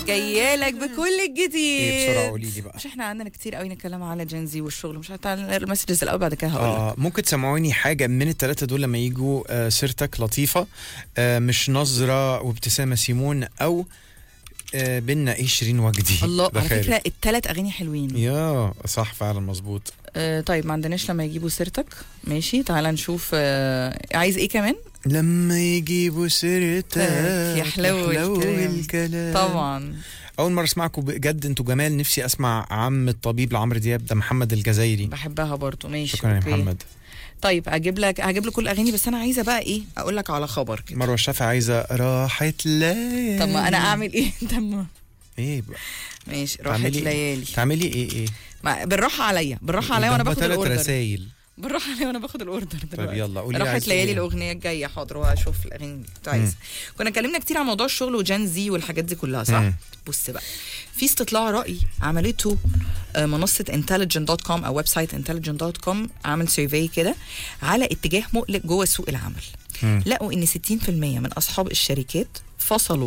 جايه لك بكل الجديد ايه بسرعه قولي لي بقى مش احنا عندنا كتير قوي نتكلم على جنزي والشغل مش هتعمل المسجز الاول بعد كده هقول لك اه ممكن تسمعوني حاجه من الثلاثه دول لما يجوا آه سيرتك لطيفه آه مش نظره وابتسامه سيمون او آه بينا ايه شيرين وجدي الله ده على خارج. فكره الثلاث اغاني حلوين يا صح فعلا مظبوط آه طيب ما عندناش لما يجيبوا سيرتك ماشي تعال نشوف آه عايز ايه كمان لما يجيبوا سيرتك يحلو الكلام. الكلام طبعا اول مره اسمعكم بجد انتوا جمال نفسي اسمع عم الطبيب لعمرو دياب ده محمد الجزايري بحبها برضو ماشي شكرا يا أوكي. محمد طيب هجيب لك هجيب لك كل الاغاني بس انا عايزه بقى ايه اقول لك على خبر كده مروه الشافعي عايزه راحت ليالي طب ما انا اعمل ايه طب ما- ايه بقى ماشي راحت تعملي إيه؟ ليالي تعملي ايه ايه ما بالراحه عليا بالراحه عليا ده وانا هما باخد تلات الاوردر رسايل بالراحه عليا وانا باخد الاوردر دلوقتي يلا، قولي راحت عايزة ليالي إيه؟ الاغنيه الجايه حاضر واشوف الاغاني اللي كنت عايزه كنا اتكلمنا كتير عن موضوع الشغل وجان زي والحاجات دي كلها صح مم. بص بقى في استطلاع راي عملته آه، منصه intelligent.com او ويب سايت intelligent.com عمل سيرفي كده على اتجاه مقلق جوه سوق العمل مم. لقوا ان 60% من اصحاب الشركات فصلوا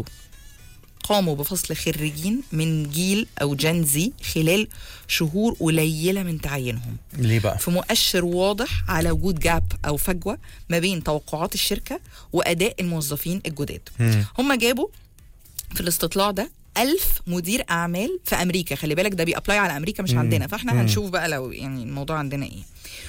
قاموا بفصل خريجين من جيل او جان زي خلال شهور قليله من تعيينهم ليه بقى في مؤشر واضح على وجود جاب او فجوه ما بين توقعات الشركه واداء الموظفين الجداد مم. هم جابوا في الاستطلاع ده ألف مدير أعمال في أمريكا خلي بالك ده بيأبلاي على أمريكا مش مم. عندنا فإحنا مم. هنشوف بقى لو يعني الموضوع عندنا إيه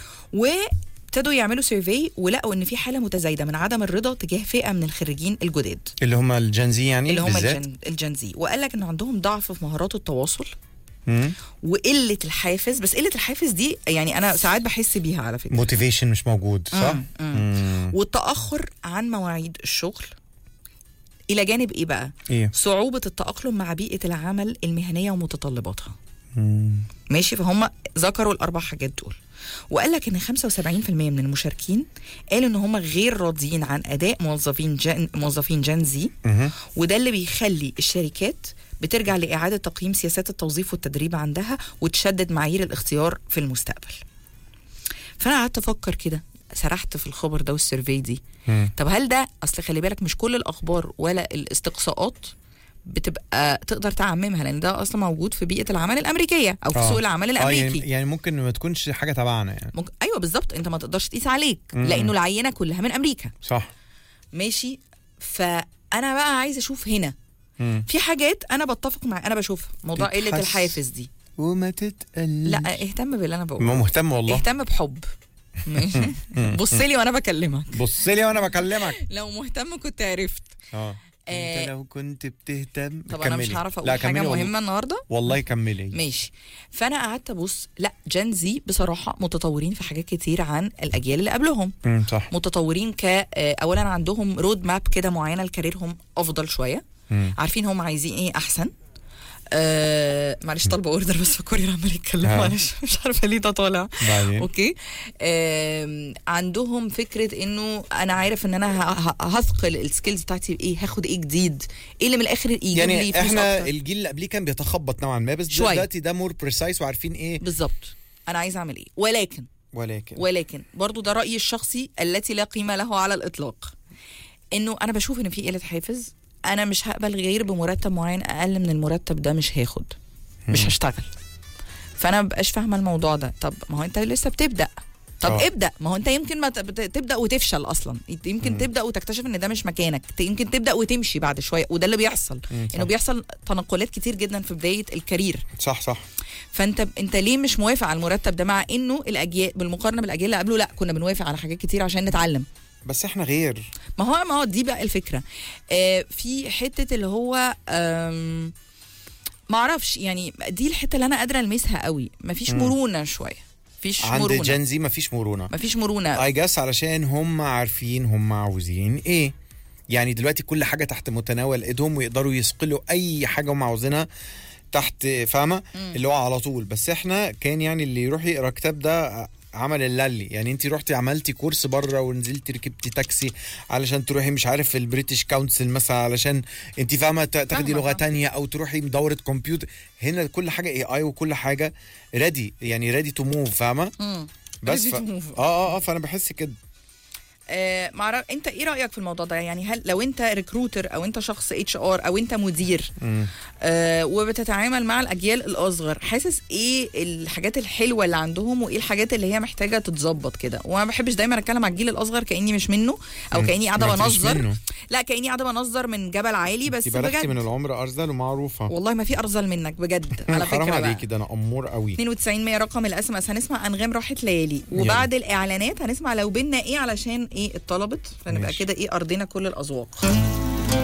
وابتدوا يعملوا سيرفي ولقوا ان في حاله متزايده من عدم الرضا تجاه فئه من الخريجين الجداد اللي هم الجنزي يعني اللي هم بالذات؟ الجن الجنزي وقال لك ان عندهم ضعف في مهارات التواصل مم. وقله الحافز بس قله الحافز دي يعني انا ساعات بحس بيها على فكره موتيفيشن مش موجود صح مم، مم. مم. والتاخر عن مواعيد الشغل الى جانب ايه بقى ايه صعوبه التاقلم مع بيئه العمل المهنيه ومتطلباتها مم. ماشي فهم ذكروا الاربع حاجات دول وقال لك ان 75% من المشاركين قالوا ان هم غير راضيين عن اداء موظفين جن موظفين جنزي مهم. وده اللي بيخلي الشركات بترجع لإعادة تقييم سياسات التوظيف والتدريب عندها وتشدد معايير الاختيار في المستقبل فأنا قعدت أفكر كده سرحت في الخبر ده والسيرفي دي مم. طب هل ده أصل خلي بالك مش كل الأخبار ولا الاستقصاءات بتبقى تقدر تعممها لان ده اصلا موجود في بيئه العمل الامريكيه او في آه. سوق العمل اه الامريكي يعني, يعني ممكن ما تكونش حاجه تبعنا يعني ممكن ايوه بالظبط انت ما تقدرش تقيس عليك مم. لانه العينه كلها من امريكا صح ماشي فانا بقى عايزه اشوف هنا مم. في حاجات انا بتفق مع انا بشوفها موضوع قله تتحس- الحافز دي وما تتقل لا اهتم باللي انا بقوله ما مهتم والله اهتم بحب ماشي بص لي وانا بكلمك بص لي وانا بكلمك لو مهتم كنت عرفت اه آه، انت لو كنت بتهتم طب انا مش كملي. هعرف لا اقول حاجه كملي والله. مهمه النهارده والله كملي ماشي فانا قعدت ابص لا جن زي بصراحه متطورين في حاجات كتير عن الاجيال اللي قبلهم مم، صح متطورين ك آه، اولا عندهم رود ماب كده معينه لكاريرهم افضل شويه مم. عارفين هم عايزين ايه احسن آه معلش طالبه اوردر بس فكوري عمال يتكلم ها. معلش مش عارفه ليه ده طالع بعدين اوكي آم، عندهم فكره انه انا عارف ان انا ه- ه- هثقل السكيلز بتاعتي بايه هاخد ايه جديد ايه اللي من الاخر يجيب لي يعني فلوس احنا أكتر. الجيل اللي قبليه كان بيتخبط نوعا ما بس شوية. دلوقتي ده مور بريسايس وعارفين ايه بالظبط انا عايزه اعمل ايه ولكن ولكن ولكن برضو ده رايي الشخصي التي لا قيمه له على الاطلاق انه انا بشوف ان في قله حافز انا مش هقبل غير بمرتب معين اقل من المرتب ده مش هاخد مش هشتغل فانا مبقاش فاهمه الموضوع ده طب ما هو انت لسه بتبدا طب آه. ابدا ما هو انت يمكن ما تب- تبدا وتفشل اصلا يمكن تبدا وتكتشف ان ده مش مكانك ت- يمكن تبدا وتمشي بعد شويه وده اللي بيحصل مم، صح. انه بيحصل تنقلات كتير جدا في بدايه الكارير صح صح فانت انت ليه مش موافق على المرتب ده مع انه الاجيال بالمقارنه بالاجيال اللي قبله لا كنا بنوافق على حاجات كتير عشان نتعلم بس احنا غير ما هو ما هو دي بقى الفكره آه في حته اللي هو آم، ما اعرفش يعني دي الحته اللي انا قادره المسها قوي مفيش مم. مرونه شويه مفيش عند مرونه جن زي مفيش مرونه مفيش مرونه اي جاس علشان هم عارفين هم عاوزين ايه يعني دلوقتي كل حاجه تحت متناول ايدهم ويقدروا يسقلوا اي حاجه هم عاوزينها تحت فاهمه اللي هو على طول بس احنا كان يعني اللي يروح يقرا كتاب ده عمل اللي يعني انت رحتي عملتي كورس بره ونزلتي ركبتي تاكسي علشان تروحي مش عارف البريتش كونسل مثلا علشان انت فاهمه تا- تاخدي فاهمة، لغه فاهمة. تانية او تروحي دوره كمبيوتر هنا كل حاجه اي اي وكل حاجه ريدي يعني ريدي تو موف فاهمه مم. بس Ready ف... to move. اه اه اه فانا بحس كده آه معرف... انت ايه رايك في الموضوع ده يعني هل لو انت ريكروتر او انت شخص اتش ار او انت مدير مم. آه وبتتعامل مع الاجيال الاصغر حاسس ايه الحاجات الحلوه اللي عندهم وايه الحاجات اللي هي محتاجه تتظبط كده وما بحبش دايما اتكلم على الجيل الاصغر كاني مش منه او مم. كاني قاعده ما انتيش بنظر منه. لا كاني قاعده بنظر من جبل عالي بس انت بلغتي بجد من العمر ارذل ومعروفه والله ما في ارذل منك بجد على حرام فكره بقى عليكي ده انا امور قوي 92 100 رقم الاس ام اس هنسمع انغام راحت ليالي وبعد الاعلانات هنسمع لو بينا ايه علشان ايه اتطلبت فنبقى ماشي. كده ايه ارضينا كل الاذواق